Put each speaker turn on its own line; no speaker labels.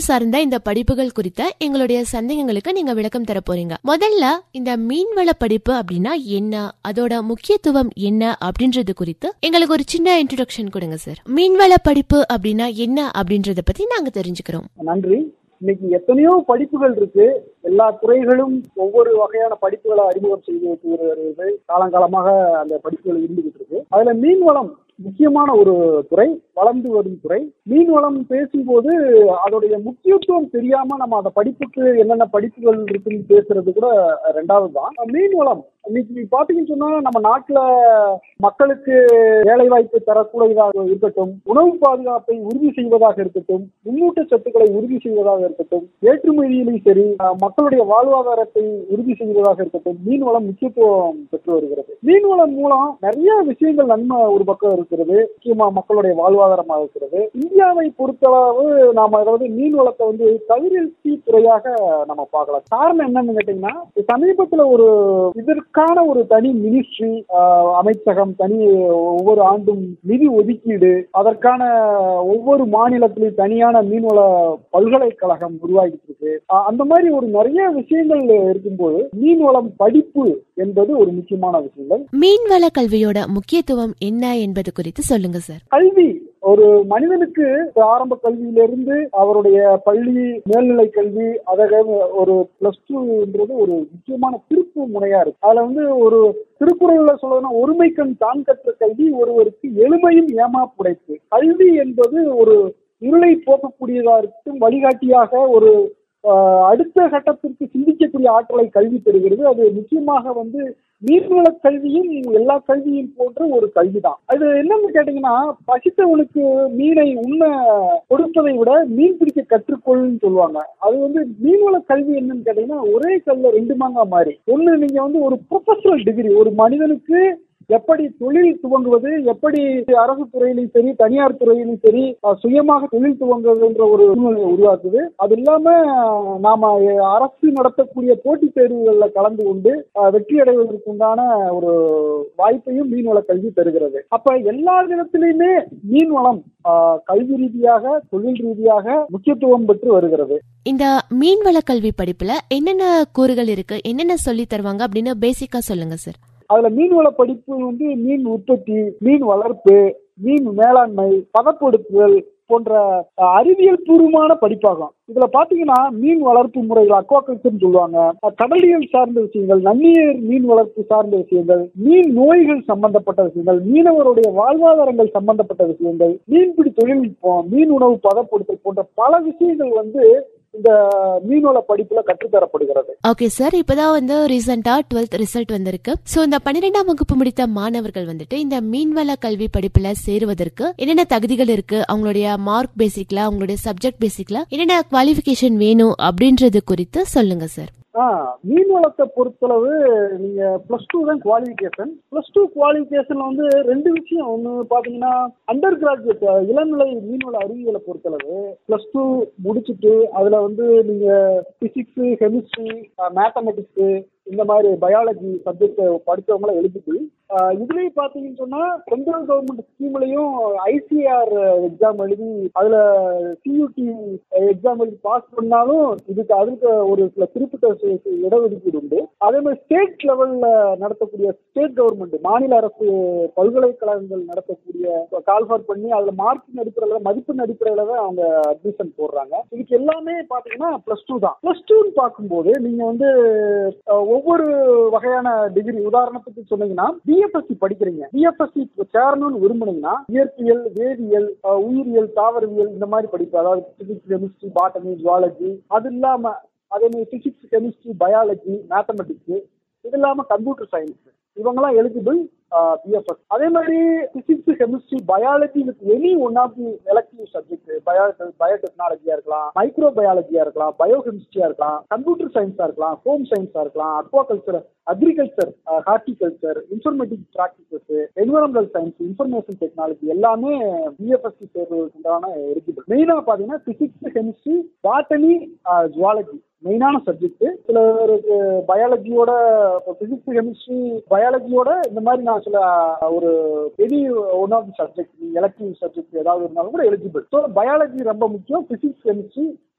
மீன்வளம் சார்ந்த இந்த படிப்புகள் குறித்த எங்களுடைய சந்தேகங்களுக்கு நீங்க விளக்கம் தர போறீங்க முதல்ல இந்த மீன்வள படிப்பு அப்படின்னா என்ன அதோட முக்கியத்துவம் என்ன அப்படின்றது குறித்து எங்களுக்கு ஒரு சின்ன இன்ட்ரோடக்ஷன் கொடுங்க சார் மீன்வள படிப்பு அப்படின்னா என்ன அப்படின்றத பத்தி நாங்க தெரிஞ்சுக்கிறோம்
நன்றி இன்னைக்கு எத்தனையோ படிப்புகள் இருக்கு எல்லா துறைகளும் ஒவ்வொரு வகையான படிப்புகளை அறிமுகம் செய்து வைத்து வருகிறது காலங்காலமாக அந்த படிப்புகள் இருந்துகிட்டு இருக்கு அதுல மீன்வளம் முக்கியமான ஒரு துறை வளர்ந்து வரும் துறை மீன்வளம் பேசும்போது அதோடைய முக்கியத்துவம் தெரியாம நம்ம அந்த படிப்புக்கு என்னென்ன படிப்புகள் இருக்குன்னு பேசுறது கூட ரெண்டாவது தான் மீன்வளம் இன்னைக்கு பாத்தீங்கன்னு சொன்னா நம்ம நாட்டுல மக்களுக்கு வேலை வாய்ப்பு தரக்கூடியதாக இருக்கட்டும் உணவு பாதுகாப்பை உறுதி செய்வதாக இருக்கட்டும் முன்னூட்ட சத்துக்களை உறுதி செய்வதாக இருக்கட்டும் ஏற்றுமதியிலும் சரி அஹ், மக்களுடைய வாழ்வாதாரத்தை உறுதி செய்வதாக இருக்கட்டும் மீன்வளம் முக்கியத்துவம் பெற்று வருகிறது மீன்வளம் மூலம் நிறைய விஷயங்கள் நன்மை ஒரு பக்கம் இருக்கிறது முக்கியமா மக்களுடைய வாழ்வாதாரமாக இருக்கிறது இந்தியாவை பொறுத்தளவு நாம அதாவது மீன் வளத்தை வந்து கதிரெழுச்சி துறையாக நம்ம பார்க்கலாம் காரணம் என்னன்னு கேட்டீங்கன்னா சமீபத்துல ஒரு இதற்கான ஒரு தனி மினிஸ்ட்ரி அமைச்சகம் தனி ஒவ்வொரு ஆண்டும் நிதி ஒதுக்கீடு அதற்கான ஒவ்வொரு மாநிலத்திலும் தனியான மீன்வள பல்கலைக்கழகம் உருவாகிட்டு இருக்கு அஹ் அந்த மாதிரி ஒரு நிறைய விஷயங்கள் இருக்கும்போது மீன்வளம் படிப்பு என்பது ஒரு முக்கியமான விஷயங்கள்
மீன்வள கல்வியோட முக்கியத்துவம் என்ன என்பது குறித்து சொல்லுங்க சார்
கல்வி ஒரு மனிதனுக்கு ஆரம்ப கல்வியிலிருந்து அவருடைய பள்ளி மேல்நிலை கல்வி அதக ஒரு பிளஸ் டூன்றது ஒரு முக்கியமான திருப்பு முனையா இருக்கு அதுல வந்து ஒரு திருக்குறள்ல சொல்லணும்னா ஒருமைக்கண் தான் கற்ற கல்வி ஒருவருக்கு எளிமையும் ஏமா புடைப்பு கல்வி என்பது ஒரு இருளை போக்கக்கூடியதா இருக்கும் வழிகாட்டியாக ஒரு ஆஹ், அடுத்த கட்டத்திற்கு சிந்திக்கக்கூடிய ஆற்றலை கல்வி பெறுகிறது அது நிச்சயமாக வந்து நீர்வள கல்வியும் எல்லா கல்வியும் போன்ற ஒரு கல்விதான் அது என்னன்னு கேட்டீங்கன்னா பசித்தவனுக்கு மீனை உண்ண கொடுப்பதை விட மீன் பிடிக்க கற்றுக்கொள்ளுன்னு சொல்லுவாங்க அது வந்து மீன்வள கல்வி என்னன்னு கேட்டீங்கன்னா ஒரே கல்ல ரெண்டு மாங்கா மாதிரி ஒண்ணு நீங்க வந்து ஒரு ப்ரொஃபஷனல் டிகிரி ஒரு மனிதனுக்கு எப்படி தொழில் துவங்குவது எப்படி அரசு துறையிலும் சரி தனியார் துறையிலும் சரி அஹ், சுயமாக தொழில் துவங்குவதுன்ற ஒரு சூழ்நிலையை உருவாக்குது அது இல்லாம அஹ், நாம அஹ், அரசு நடத்தக்கூடிய போட்டித் தேர்வுகள்ல கலந்து கொண்டு அஹ், வெற்றி அடைவதற்கு உண்டான ஒரு வாய்ப்பையும் மீன்வள கல்வி தருகிறது அப்ப எல்லா விதத்திலையுமே மீன்வளம் அஹ், கல்வி ரீதியாக தொழில் ரீதியாக முக்கியத்துவம் பெற்று வருகிறது
இந்த மீன்வள கல்வி படிப்புல என்னென்ன கூறுகள் இருக்கு என்னென்ன சொல்லி தருவாங்க அப்படின்னு பேசிக்கா சொல்லுங்க சார்
அதுல மீன்வள படிப்பு வந்து மீன் உற்பத்தி மீன் வளர்ப்பு மீன் மேலாண்மை பதப்படுத்துதல் போன்ற அஹ், அறிவியல் பூர்வமான படிப்பாகும் இதுல பாத்தீங்கன்னா மீன் வளர்ப்பு முறைகள் அக்வாகல்ச்சர்னு சொல்லுவாங்க அஹ், கடலியல் சார்ந்த விஷயங்கள் நன்னீர் மீன் வளர்ப்பு சார்ந்த விஷயங்கள் மீன் நோய்கள் சம்பந்தப்பட்ட விஷயங்கள் மீனவருடைய வாழ்வாதாரங்கள் சம்பந்தப்பட்ட விஷயங்கள் மீன்பிடி தொழில்நுட்பம் மீன் உணவு பதப்படுத்தல் போன்ற பல விஷயங்கள் வந்து இந்த மீன்வள படிப்புல கற்றுத்தரப்படுகிறது
ஓகே சார் இப்பதான் வந்து ரீசெண்டா டுவெல்த் ரிசல்ட் வந்திருக்கு சோ இந்த பன்னிரெண்டாம் வகுப்பு முடித்த மாணவர்கள் வந்துட்டு இந்த மீன்வள கல்வி படிப்புல சேருவதற்கு என்னென்ன தகுதிகள் இருக்கு அவங்களுடைய மார்க் பேசிக்ல அவங்களுடைய சப்ஜெக்ட் பேசிக்ல என்னென்ன குவாலிஃபிகேஷன் வேணும் அப்படின்றது குறித்து சொல்லுங்க சார்
ஆ மீன் வளத்தை பொறுத்தளவு நீங்க பிளஸ் டூ தான் குவாலிஃபிகேஷன் பிளஸ் டூ குவாலிஃபிகேஷன்ல வந்து ரெண்டு விஷயம் ஒன்று பாத்தீங்கன்னா அண்டர் கிராஜுவேட் இளநிலை மீன்வள அறிவியலை பொறுத்தளவு பிளஸ் டூ முடிச்சுட்டு அதுல வந்து நீங்க பிசிக்ஸ் கெமிஸ்ட்ரி மேத்தமெட்டிக்ஸ் இந்த மாதிரி பயாலஜி சப்ஜெக்ட் படித்தவங்கள எழுதிட்டு ஆஹ் இதுலயும் பாத்தீங்கன்னு சொன்னா சென்ட்ரல் கவர்மெண்ட் ஸ்கீம்லயும் ஐசிஆர் எக்ஸாம் எழுதி அதுல சியூடி எக்ஸாம் எழுதி பாஸ் பண்ணாலும் இதுக்கு அதுக்கு ஒரு சில குறிப்பிட்ட சு- சு- இடஒதுக்கீடு உண்டு அதே மாதிரி ஸ்டேட் லெவல்ல நடத்தக்கூடிய ஸ்டேட் கவர்மெண்ட் மாநில அரசு பல்கலைக்கழகங்கள் நடத்தக்கூடிய கால்ஃபார் பண்ணி அதுல மார்க்கின் அடிப்படையில மதிப்பெண் அடிப்படையில தான் அவங்க அட்மிஷன் போடுறாங்க இதுக்கு எல்லாமே பாத்தீங்கன்னா பிளஸ் டூ தான் பிளஸ் டூன்னு பார்க்கும்போது நீங்க வந்து அஹ், ஒவ்வொரு வகையான டிகிரி உதாரணத்துக்கு சொன்னீங்கன்னா பிஎஃப்எஸ்சி படிக்கிறீங்க பிஎஃப்எஸ்சி சேரணும்னு விரும்புனீங்கன்னா இயற்பியல் வேதியியல் அஹ், உயிரியல் தாவரவியல் இந்த மாதிரி படிப்பு அதாவது பிசிக்ஸ் கெமிஸ்ட்ரி பாட்டனி ஜுவாலஜி அது இல்லாம அதே மாதிரி பிசிக்ஸ் கெமிஸ்ட்ரி பயாலஜி மேத்தமெட்டிக்ஸ் இது இல்லாம கம்ப்யூட்டர் சயின்ஸ் இவங்கெல்லாம் எலிஜிபிள் பிஎஃப்எஸ் அதே மாதிரி physics chemistry biology with any one of the elective subject bio பயோடெக்னாலஜியா இருக்கலாம் மைக்ரோ பயாலஜியா இருக்கலாம் பயோகெமிஸ்ட்ரியா இருக்கலாம் கம்ப்யூட்டர் சயின்ஸா இருக்கலாம் ஹோம் சயின்ஸா இருக்கலாம் aquaculture agriculture horticulture informatic practices environmental science information technology எல்லாமே பிஎஃப்எஸ்சி தேர்வுக்கு உண்டான எலிஜிபிள் மெயினா பாத்தீங்கன்னா பிசிக்ஸ் கெமிஸ்ட்ரி பாட்டனி ஜுவாலஜி மெயினான சப்ஜெக்ட் சிலருக்கு பயாலஜியோட பிசிக்ஸ் கெமிஸ்ட்ரி பயாலஜியோட இந்த மாதிரி நான் சில ஒரு பெரிய one of the subject elective subject ஏதாவது இருந்தாலும் கூட எலிஜிபிள் ஸோ பயாலஜி ரொம்ப முக்கியம் பிசிக்ஸ் கெமிஸ்ட்ரி